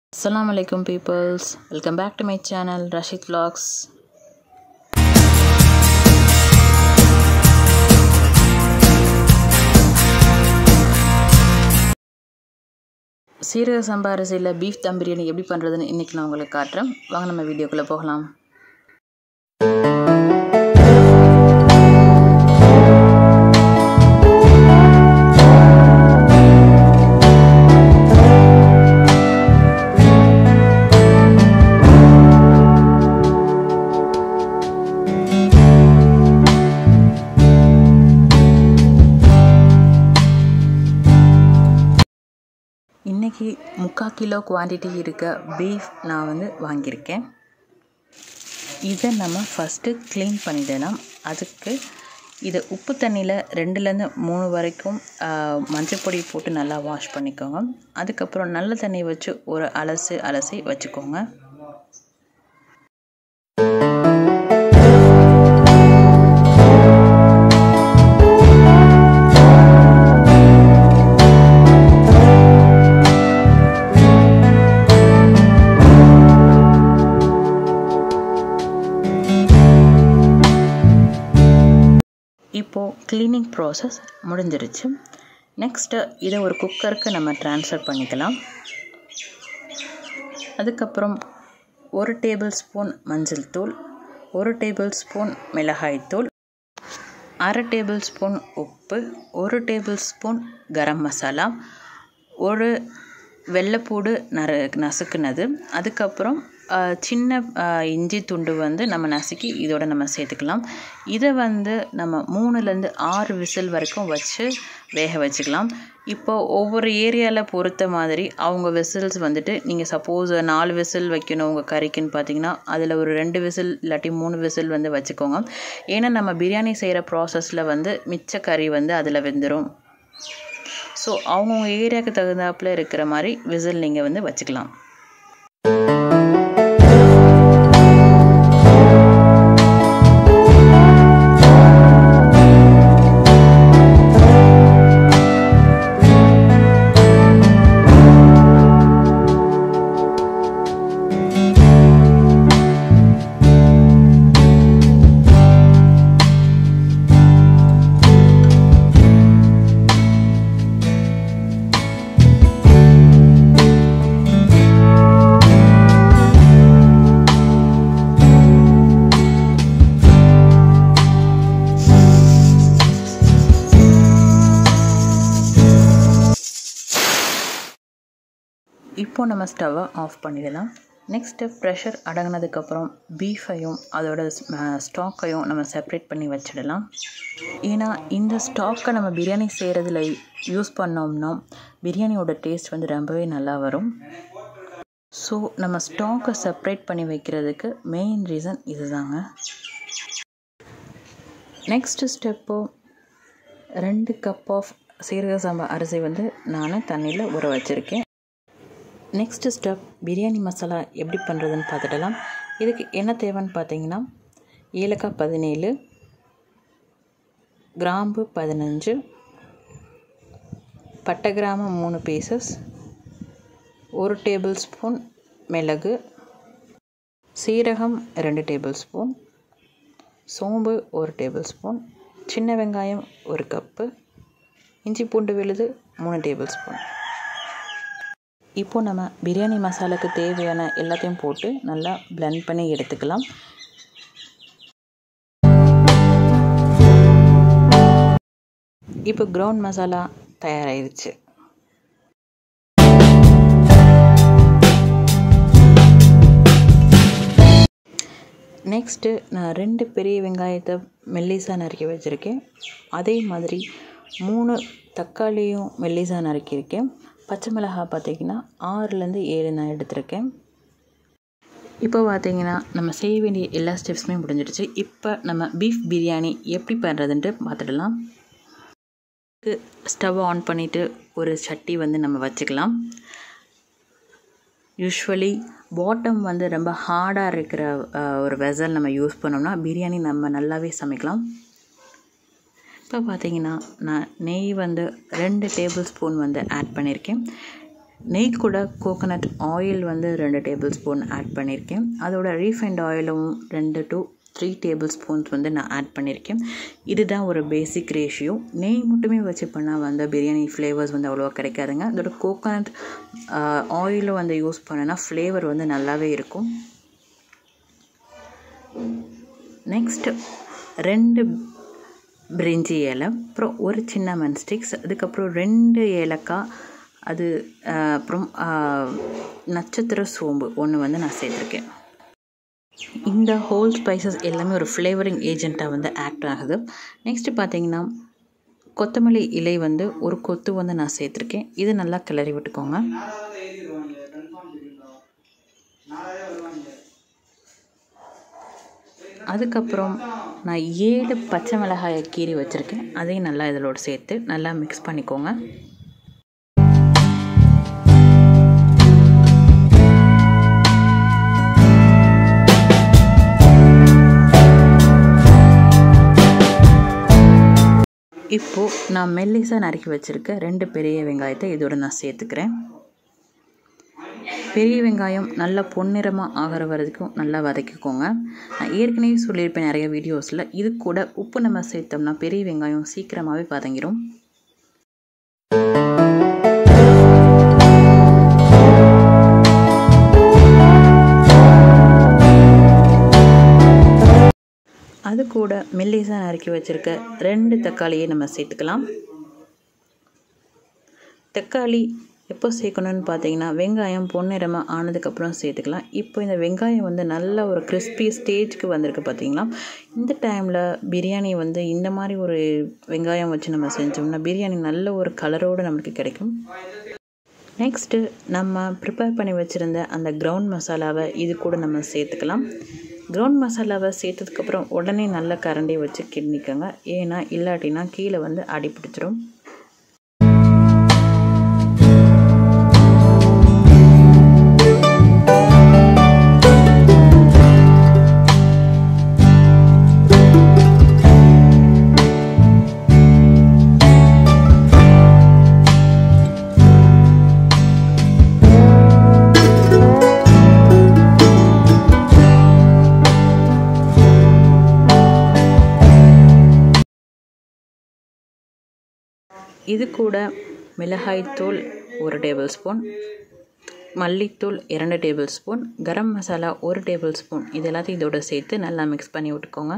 Assalamu alaikum peoples. Welcome back to my channel Rashid Vlogs. சீரக சம்பா அரிசியில் beef தம் பிரியாணி எப்படி பண்ணுறதுன்னு இன்றைக்கி நான் உங்களுக்கு காட்டுறேன் வாங்க நம்ம வீடியோக்குள்ளே போகலாம் இன்றைக்கி முக்கால் கிலோ குவான்டிட்டி இருக்க பீஃப் நான் வந்து வாங்கியிருக்கேன் இதை நம்ம ஃபஸ்ட்டு க்ளீன் பண்ணிடலாம் அதுக்கு இதை உப்பு தண்ணியில் ரெண்டுலேருந்து மூணு வரைக்கும் மஞ்சள் பொடி போட்டு நல்லா வாஷ் பண்ணிக்கோங்க அதுக்கப்புறம் நல்ல தண்ணி வச்சு ஒரு அலசு அலசி வச்சுக்கோங்க இப்போது க்ளீனிங் ப்ராசஸ் முடிஞ்சிருச்சு நெக்ஸ்ட்டு இதை ஒரு குக்கருக்கு நம்ம ட்ரான்ஸ்ஃபர் பண்ணிக்கலாம் அதுக்கப்புறம் ஒரு டேபிள் ஸ்பூன் மஞ்சள் தூள் ஒரு டேபிள் ஸ்பூன் மிளகாய் தூள் அரை டேபிள் ஸ்பூன் உப்பு ஒரு டேபிள் ஸ்பூன் கரம் மசாலா ஒரு வெள்ளைப்பூடு நறு நசுக்குனது அதுக்கப்புறம் சின்ன இஞ்சி துண்டு வந்து நம்ம நசுக்கி இதோட நம்ம சேர்த்துக்கலாம் இதை வந்து நம்ம மூணுலேருந்து ஆறு விசில் வரைக்கும் வச்சு வேக வச்சுக்கலாம் இப்போ ஒவ்வொரு ஏரியாவில் பொறுத்த மாதிரி அவங்க விசில்ஸ் வந்துட்டு நீங்கள் சப்போஸ் நாலு விசில் வைக்கணும் உங்கள் கறிக்குன்னு பார்த்தீங்கன்னா அதில் ஒரு ரெண்டு விசில் இல்லாட்டி மூணு விசில் வந்து வச்சுக்கோங்க ஏன்னா நம்ம பிரியாணி செய்கிற ப்ராசஸில் வந்து மிச்ச கறி வந்து அதில் வெந்துடும் ஸோ அவங்கவுங்க ஏரியாவுக்கு தகுந்தாப்பில் இருக்கிற மாதிரி விசில் நீங்கள் வந்து வச்சுக்கலாம் இப்போது நம்ம ஸ்டவ்வை ஆஃப் பண்ணிடலாம் நெக்ஸ்ட்டு ப்ரெஷர் அடங்கினதுக்கப்புறம் பீஃபையும் அதோட ஸ்டாக்கையும் நம்ம செப்ரேட் பண்ணி வச்சிடலாம் ஏன்னா இந்த ஸ்டாக்கை நம்ம பிரியாணி செய்கிறதுல யூஸ் பண்ணோம்னா பிரியாணியோட டேஸ்ட் வந்து ரொம்பவே நல்லா வரும் ஸோ நம்ம ஸ்டாக்கை செப்ரேட் பண்ணி வைக்கிறதுக்கு மெயின் ரீசன் இதுதாங்க நெக்ஸ்ட்டு ஸ்டெப்பு ரெண்டு கப் ஆஃப் சீரக சம்பா அரிசி வந்து நான் தண்ணியில் ஊற வச்சுருக்கேன் நெக்ஸ்ட்டு ஸ்டெப் பிரியாணி மசாலா எப்படி பண்ணுறதுன்னு பார்த்துடலாம் இதுக்கு என்ன தேவைன்னு பார்த்தீங்கன்னா ஏலக்காய் பதினேழு கிராம்பு பதினஞ்சு பட்டை கிராமம் மூணு பீசஸ் ஒரு டேபிள் ஸ்பூன் மிளகு சீரகம் ரெண்டு டேபிள் ஸ்பூன் சோம்பு ஒரு டேபிள் ஸ்பூன் சின்ன வெங்காயம் ஒரு கப்பு இஞ்சி பூண்டு விழுது மூணு டேபிள் ஸ்பூன் இப்போது நம்ம பிரியாணி மசாலாவுக்கு தேவையான எல்லாத்தையும் போட்டு நல்லா பிளெண்ட் பண்ணி எடுத்துக்கலாம் இப்போ க்ரௌண்ட் மசாலா தயாராகிருச்சு நெக்ஸ்ட்டு நான் ரெண்டு பெரிய வெங்காயத்தை மெல்லிசாக நறுக்கி வச்சுருக்கேன் அதே மாதிரி மூணு தக்காளியும் மெல்லிசாக நறுக்கியிருக்கேன் பச்சை மிளகாய் பார்த்திங்கன்னா ஆறுலேருந்து ஏழு நான் எடுத்திருக்கேன் இப்போ பார்த்தீங்கன்னா நம்ம செய்ய வேண்டிய எல்லா ஸ்டெப்ஸுமே முடிஞ்சிடுச்சு இப்போ நம்ம பீஃப் பிரியாணி எப்படி பண்ணுறதுன்ட்டு பார்த்துடலாம் ஸ்டவ் ஆன் பண்ணிவிட்டு ஒரு சட்டி வந்து நம்ம வச்சுக்கலாம் யூஸ்வலி பாட்டம் வந்து ரொம்ப ஹார்டாக இருக்கிற ஒரு வெசல் நம்ம யூஸ் பண்ணோம்னா பிரியாணி நம்ம நல்லாவே சமைக்கலாம் இப்போ பார்த்தீங்கன்னா நான் நெய் வந்து ரெண்டு டேபிள் ஸ்பூன் வந்து ஆட் பண்ணியிருக்கேன் நெய் கூட கோகோனட் ஆயில் வந்து ரெண்டு டேபிள் ஸ்பூன் ஆட் பண்ணியிருக்கேன் அதோட ரீஃபைண்ட் ஆயிலும் ரெண்டு டு த்ரீ டேபிள் ஸ்பூன்ஸ் வந்து நான் ஆட் பண்ணியிருக்கேன் இதுதான் ஒரு பேசிக் ரேஷியோ நெய் மட்டுமே வச்சு பண்ணால் வந்து பிரியாணி ஃப்ளேவர்ஸ் வந்து அவ்வளோவா கிடைக்காதுங்க அதோட கோகோனட் ஆயிலும் வந்து யூஸ் பண்ணனா ஃப்ளேவர் வந்து நல்லாவே இருக்கும் நெக்ஸ்ட்டு ரெண்டு பிரிஞ்சி இலை அப்புறம் ஒரு சின்ன மன் ஸ்டிக்ஸ் அதுக்கப்புறம் ரெண்டு ஏலக்காய் அது அப்புறம் நட்சத்திர சோம்பு ஒன்று வந்து நான் சேர்த்துருக்கேன் இந்த ஹோல் ஸ்பைசஸ் எல்லாமே ஒரு ஃப்ளேவரிங் ஏஜெண்ட்டாக வந்து ஆக்ட் ஆகுது நெக்ஸ்ட்டு பார்த்தீங்கன்னா கொத்தமல்லி இலை வந்து ஒரு கொத்து வந்து நான் சேர்த்துருக்கேன் இது நல்லா கிளறி விட்டுக்கோங்க அதுக்கப்புறம் நான் ஏழு பச்சை மிளகாயை கீறி வச்சுருக்கேன் அதையும் நல்லா இதோட சேர்த்து நல்லா மிக்ஸ் பண்ணிக்கோங்க இப்போது நான் மெல்லிஸாக நறுக்கி வச்சுருக்க ரெண்டு பெரிய வெங்காயத்தை இதோட நான் சேர்த்துக்கிறேன் பெரிய வெங்காயம் நல்லா பொன்னிறமாக ஆகிற வரைக்கும் நல்லா வதக்கிக்கோங்க நான் ஏற்கனவே சொல்லியிருப்பேன் நிறைய வீடியோஸில் இது கூட உப்பு நம்ம சேர்த்தோம்னா பெரிய வெங்காயம் சீக்கிரமாகவே வதங்கிடும் அது கூட மெல்லிஸாக நறுக்கி வச்சுருக்க ரெண்டு தக்காளியை நம்ம சேர்த்துக்கலாம் தக்காளி எப்போ சேர்க்கணும்னு பார்த்தீங்கன்னா வெங்காயம் பொன்னிறமாக ஆனதுக்கப்புறம் சேர்த்துக்கலாம் இப்போ இந்த வெங்காயம் வந்து நல்ல ஒரு கிறிஸ்பி ஸ்டேஜ்க்கு வந்திருக்கு பார்த்தீங்களா இந்த டைமில் பிரியாணி வந்து இந்த மாதிரி ஒரு வெங்காயம் வச்சு நம்ம செஞ்சோம்னா பிரியாணி நல்ல ஒரு கலரோடு நம்மளுக்கு கிடைக்கும் நெக்ஸ்ட்டு நம்ம ப்ரிப்பேர் பண்ணி வச்சுருந்த அந்த கிரவுண்ட் மசாலாவை இது கூட நம்ம சேர்த்துக்கலாம் கிரவுண்ட் மசாலாவை சேர்த்ததுக்கப்புறம் உடனே நல்ல கரண்டி வச்சு கிண்ணிக்கோங்க ஏன்னா இல்லாட்டினா கீழே வந்து அடி பிடிச்சிரும் இது கூட மிளகாய்த்தூள் ஒரு டேபிள் ஸ்பூன் மல்லித்தூள் இரண்டு டேபிள் ஸ்பூன் கரம் மசாலா ஒரு டேபிள் ஸ்பூன் இது எல்லாத்தையும் இதோட சேர்த்து நல்லா மிக்ஸ் பண்ணி விட்டுக்கோங்க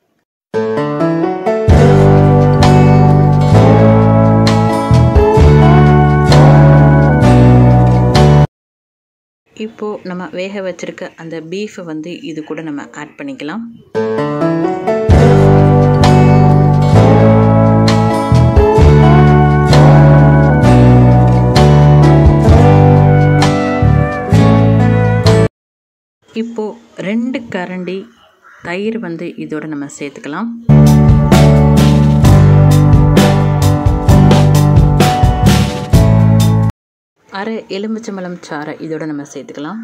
இப்போது நம்ம வேக வச்சுருக்க அந்த பீஃபை வந்து இது கூட நம்ம ஆட் பண்ணிக்கலாம் இப்போது ரெண்டு கரண்டி தயிர் வந்து இதோட நம்ம சேர்த்துக்கலாம் அரை எலுமிச்சம்பழம் சாறை இதோட நம்ம சேர்த்துக்கலாம்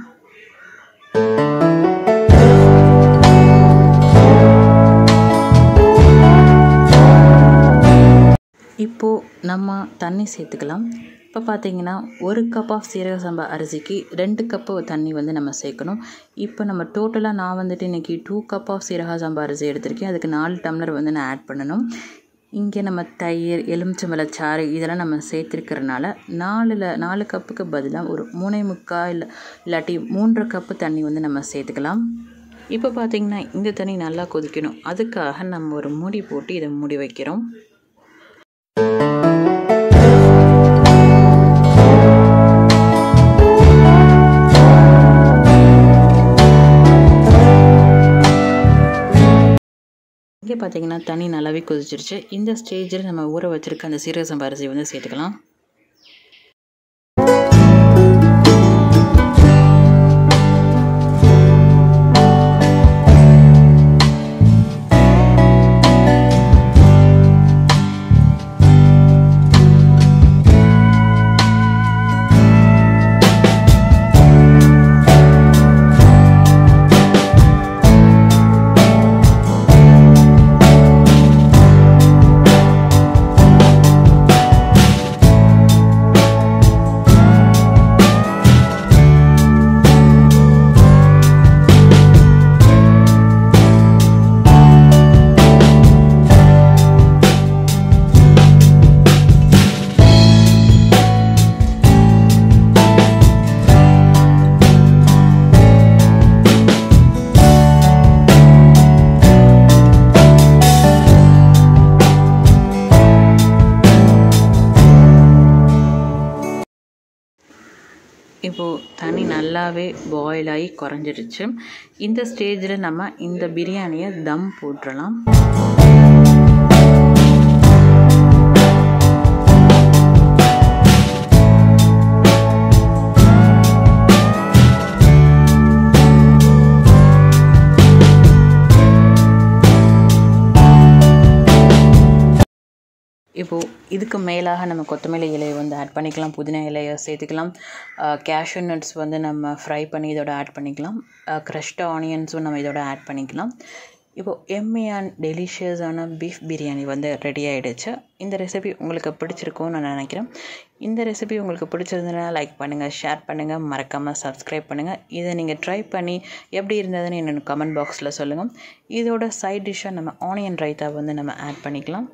இப்போது நம்ம தண்ணி சேர்த்துக்கலாம் இப்போ பார்த்தீங்கன்னா ஒரு கப் ஆஃப் சீரக சம்பா அரிசிக்கு ரெண்டு கப்பு தண்ணி வந்து நம்ம சேர்க்கணும் இப்போ நம்ம டோட்டலாக நான் வந்துட்டு இன்றைக்கி டூ கப் ஆஃப் சீரக சம்பா அரிசி எடுத்திருக்கேன் அதுக்கு நாலு டம்ளர் வந்து நான் ஆட் பண்ணணும் இங்கே நம்ம தயிர் எலுமிச்சம்பழச்சாறு இதெல்லாம் நம்ம சேர்த்துருக்கிறனால நாலில் நாலு கப்புக்கு பதிலாக ஒரு மூணே முக்கால் இல்லை இல்லாட்டி மூன்று கப்பு தண்ணி வந்து நம்ம சேர்த்துக்கலாம் இப்போ பார்த்திங்கன்னா இந்த தண்ணி நல்லா கொதிக்கணும் அதுக்காக நம்ம ஒரு மூடி போட்டு இதை மூடி வைக்கிறோம் இங்கே பார்த்தீங்கன்னா தண்ணி நல்லாவே கொதிச்சிருச்சு இந்த ஸ்டேஜில் நம்ம ஊற வச்சுருக்க அந்த சீரக சம்பா அரிசி வந்து சேர்த்துக்கலாம் நல்லாவே பாயில் ஆகி குறைஞ்சிருச்சு இந்த ஸ்டேஜில் நம்ம இந்த பிரியாணியை தம் போட்டுடலாம் இப்போது இதுக்கு மேலாக நம்ம கொத்தமல்லி இலையை வந்து ஆட் பண்ணிக்கலாம் புதினா இலையை சேர்த்துக்கலாம் கேஷ்யூ நட்ஸ் வந்து நம்ம ஃப்ரை பண்ணி இதோட ஆட் பண்ணிக்கலாம் க்ரஷ்டு ஆனியன்ஸும் நம்ம இதோட ஆட் பண்ணிக்கலாம் இப்போது எம்மியான் டெலிஷியஸான பீஃப் பிரியாணி வந்து ரெடி ஆகிடுச்சு இந்த ரெசிபி உங்களுக்கு பிடிச்சிருக்கும்னு நான் நினைக்கிறேன் இந்த ரெசிபி உங்களுக்கு பிடிச்சிருந்ததுன்னா லைக் பண்ணுங்கள் ஷேர் பண்ணுங்கள் மறக்காமல் சப்ஸ்கிரைப் பண்ணுங்கள் இதை நீங்கள் ட்ரை பண்ணி எப்படி இருந்ததுன்னு என்னென்ன கமெண்ட் பாக்ஸில் சொல்லுங்கள் இதோட சைட் டிஷ்ஷாக நம்ம ஆனியன் ரைத்தா வந்து நம்ம ஆட் பண்ணிக்கலாம்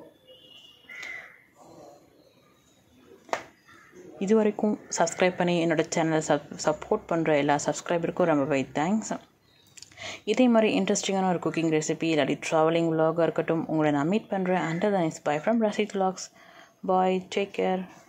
இது வரைக்கும் சப்ஸ்கிரைப் பண்ணி என்னோடய சேனலை சப் சப்போர்ட் பண்ணுற எல்லா சப்ஸ்கிரைபருக்கும் ரொம்பவே தேங்க்ஸ் இதே மாதிரி இன்ட்ரெஸ்டிங்கான ஒரு குக்கிங் ரெசிபி இல்லாட்டி ட்ராவலிங் விலாகாக இருக்கட்டும் உங்களை நான் மீட் பண்ணுறேன் until then is bye from Rasith vlogs bye take care